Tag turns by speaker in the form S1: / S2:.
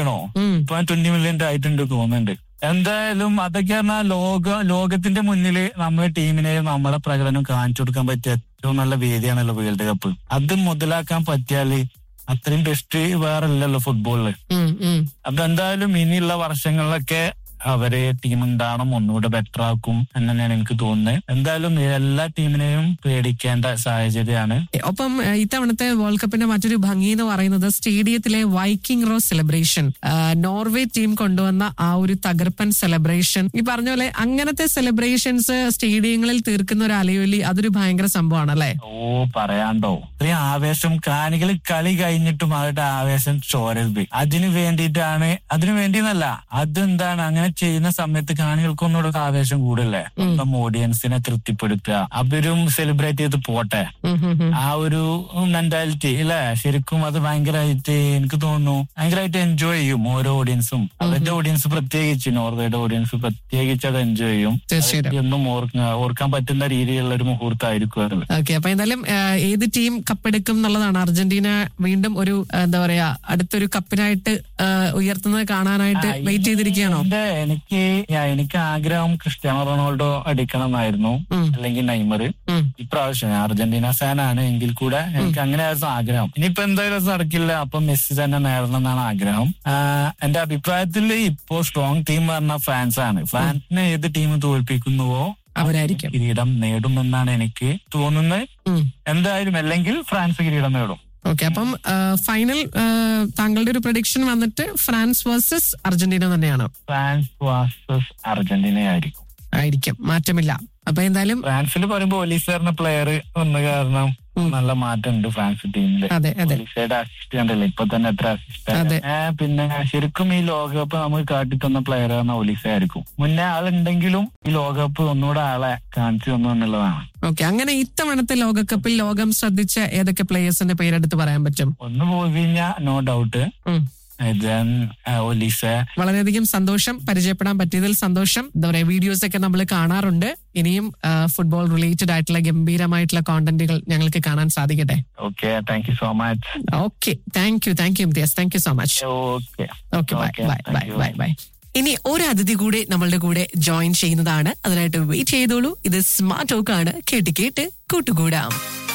S1: ആണോ
S2: ഉം.
S1: ഇപ്പൊ ട്വന്റി മില്യൺ ആയിട്ടുണ്ട് തോന്നുന്നുണ്ട് എന്തായാലും അതൊക്കെ പറഞ്ഞാൽ ലോക ലോകത്തിന്റെ മുന്നിൽ നമ്മുടെ ടീമിനെയും നമ്മുടെ പ്രകടനം കാണിച്ചു കൊടുക്കാൻ പറ്റിയ ഏറ്റവും നല്ല വേദിയാണല്ലോ വേൾഡ് കപ്പ് അത് മുതലാക്കാൻ പറ്റിയാല് അത്രയും ബെസ്റ്റ് വേറെ ഇല്ലല്ലോ ഫുട്ബോളില്
S2: ഉം, ഉം.
S1: അപ്പൊ എന്തായാലും ഇനിയുള്ള വർഷങ്ങളിലൊക്കെ അവരെ ടീം ഉണ്ടാവണം ഒന്നുകൂടെ ബെറ്റർ ആക്കും എന്ന് തന്നെയാണ് എനിക്ക് തോന്നുന്നത് എന്തായാലും എല്ലാ ടീമിനെയും പേടിക്കേണ്ട സാഹചര്യമാണ്
S2: ഒപ്പം ഏഹ്, ഇത്തവണത്തെ വേൾഡ് കപ്പിന്റെ മറ്റൊരു ഭംഗി എന്ന് പറയുന്നത് സ്റ്റേഡിയത്തിലെ Viking row celebration Norway team കൊണ്ടുവന്ന ആ ഒരു തകർപ്പൻ സെലിബ്രേഷൻ ഈ പറഞ്ഞ പോലെ അങ്ങനത്തെ സെലിബ്രേഷൻസ് സ്റ്റേഡിയങ്ങളിൽ തീർക്കുന്ന ഒരു അലയൊലി അതൊരു ഭയങ്കര സംഭവമാണ് അല്ലേ
S1: ഓ പറയാണ്ടോ ഇത്രയും ആവേശം കാണികൾ കളി കഴിഞ്ഞിട്ടും അവരുടെ ആവേശം ചോരരുത് അതിനു വേണ്ടിയിട്ടാണ് അതിനു വേണ്ടിയെന്നല്ല അതെന്താണ് അങ്ങനെ ചെയ്യുന്ന സമയത്ത് കാണികൾക്ക് ഒന്നുകൂടെ ഒരു ആവേശം കൂടല്ലേ സ്വന്തം ഓഡിയൻസിനെ തൃപ്തിപ്പെടുത്തുക അവരും സെലിബ്രേറ്റ് ചെയ്ത് പോട്ടെ
S2: ഉം, ഉം, ഉം.
S1: ആ ഒരു മെന്റാലിറ്റി അല്ലെ ശരിക്കും അത് ഭയങ്കരമായിട്ട് എനിക്ക് തോന്നുന്നു ഭയങ്കരമായിട്ട് എൻജോയ് ചെയ്യും ഓരോ ഓഡിയൻസും അവരുടെ ഓഡിയൻസ് പ്രത്യേകിച്ച് നോർവേയുടെ ഓഡിയൻസ് പ്രത്യേകിച്ച് അത് എൻജോയ് ചെയ്യും
S2: തീർച്ചയായിട്ടും
S1: അവർക്ക് എന്നും ഓർക്ക ഓർക്കാൻ പറ്റുന്ന രീതിയിലുള്ള ഒരു മുഹൂർത്തമായിരിക്കും അത്
S2: ഓക്കെ അപ്പൊ എന്തായാലും ഏഹ്, ഏത് ടീം കപ്പെടുക്കും എന്നുള്ളതാണ് അർജന്റീന വീണ്ടും ഒരു ഏഹ്, എന്താ പറയാ അടുത്തൊരു കപ്പിനായിട്ട് ഏഹ്, ഉയർത്തുന്നത് കാണാനായിട്ട്
S1: ആ,
S2: വെയിറ്റ് ചെയ്തിരിക്കുകയാണോ
S1: എന്റെ എനിക്ക് ഞാൻ- എനിക്ക് ആഗ്രഹം ക്രിസ്ത്യാനോ റൊണാൾഡോ അടിക്കണം എന്നായിരുന്നു
S2: ഉം.
S1: അല്ലെങ്കിൽ നൈമർ
S2: ഉം.
S1: ഇപ്രാവശ്യം ഞാൻ അർജന്റീന ഫാനാണ് എങ്കിൽ കൂടെ എനിക്ക് അങ്ങനെയായിരുന്നു ആഗ്രഹം ഇനിയിപ്പോ എന്തായാലും അത് നടക്കില്ല അപ്പൊ മെസ്സി തന്നെ നേടണം എന്നാണ് ആഗ്രഹം ആ, എന്റെ അഭിപ്രായത്തിൽ ഇപ്പോ സ്ട്രോങ് ടീം പറഞ്ഞ ഫാൻസ് ആണ് ഫാൻസിനെ ഏത് ടീം തോൽപ്പിക്കുന്നുവോ
S2: അവരായിരിക്കും
S1: കിരീടം നേടുമെന്നാണ് എനിക്ക് തോന്നുന്നത്
S2: ഉം.
S1: എന്തായാലും അല്ലെങ്കിൽ ഫ്രാൻസ് കിരീടം നേടും
S2: ഓക്കെ അപ്പം ഫൈനൽ താങ്കളുടെ ഒരു പ്രഡിക്ഷൻ വന്നിട്ട് ഫ്രാൻസ് വേഴ്സസ് അർജന്റീന തന്നെയാണ്
S1: ഫ്രാൻസ് വാസസ് അർജന്റീന ആയിരിക്കും
S2: ആയിരിക്കും മാറ്റമില്ല അപ്പൊ എന്തായാലും
S1: ഫ്രാൻസിൽ പറയുമ്പോ ഒലീസറിന്റെ പ്ലെയർ വന്ന കാരണം നല്ല മാറ്റമുണ്ട് ഫ്രാൻസ് ടീമില്
S2: അതെ അതെ
S1: ഒലീസയുടെ അസിസ്റ്റ് കണ്ടല്ലേ ഇപ്പൊ തന്നെ എത്ര
S2: അതെ.
S1: അസിസ്റ്റ് പിന്നെ ശരിക്കും ഈ ലോകകപ്പ് നമുക്ക് കാട്ടിത്തന്ന പ്ലെയർ പറഞ്ഞ ഒലീസ ആയിരിക്കും മുന്നേ ആളുണ്ടെങ്കിലും ഈ ലോകകപ്പ് ഒന്നുകൂടെ ആളെ കാണിച്ചു തന്നു എന്നുള്ളതാണ്
S2: ഓക്കെ അങ്ങനെ ഇത്തവണത്തെ ലോകകപ്പിൽ ലോകം ശ്രദ്ധിച്ച ഏതൊക്കെ പ്ലേയേഴ്സിന്റെ പേരെടുത്ത് പറയാൻ പറ്റും
S1: ഒന്ന് പോയി കഴിഞ്ഞാൽ നോ ഡൗട്ട്
S2: ഉം.
S1: ദെൻ ഒലീസ
S2: വളരെയധികം സന്തോഷം പരിചയപ്പെടാൻ പറ്റിയതിൽ സന്തോഷം എന്താ പറയാ വീഡിയോസ് ഒക്കെ നമ്മൾ കാണാറുണ്ട് ഇനിയും ഫുട്ബോൾ റിലേറ്റഡ് ആയിട്ടുള്ള ഗംഭീരമായിട്ടുള്ള കോണ്ടന്റുകൾ ഞങ്ങൾക്ക് കാണാൻ സാധിക്കട്ടെ
S1: okay thank you so much
S2: okay thank you thank you Imtiaz thank you so much
S1: okay
S2: okay bye
S1: Okay,
S2: bye
S1: thank
S2: bye
S1: you.
S2: Bye bye ഇനി ഒരു അതിഥി കൂടെ നമ്മളുടെ കൂടെ ജോയിൻ ചെയ്യുന്നതാണ് അതിനായിട്ട് വെയിറ്റ് ചെയ്തോളൂ ഇത് സ്മാർട്ട് ടോക്ക് ആണ് കേട്ട് കേട്ട് കൂട്ടുകൂടാം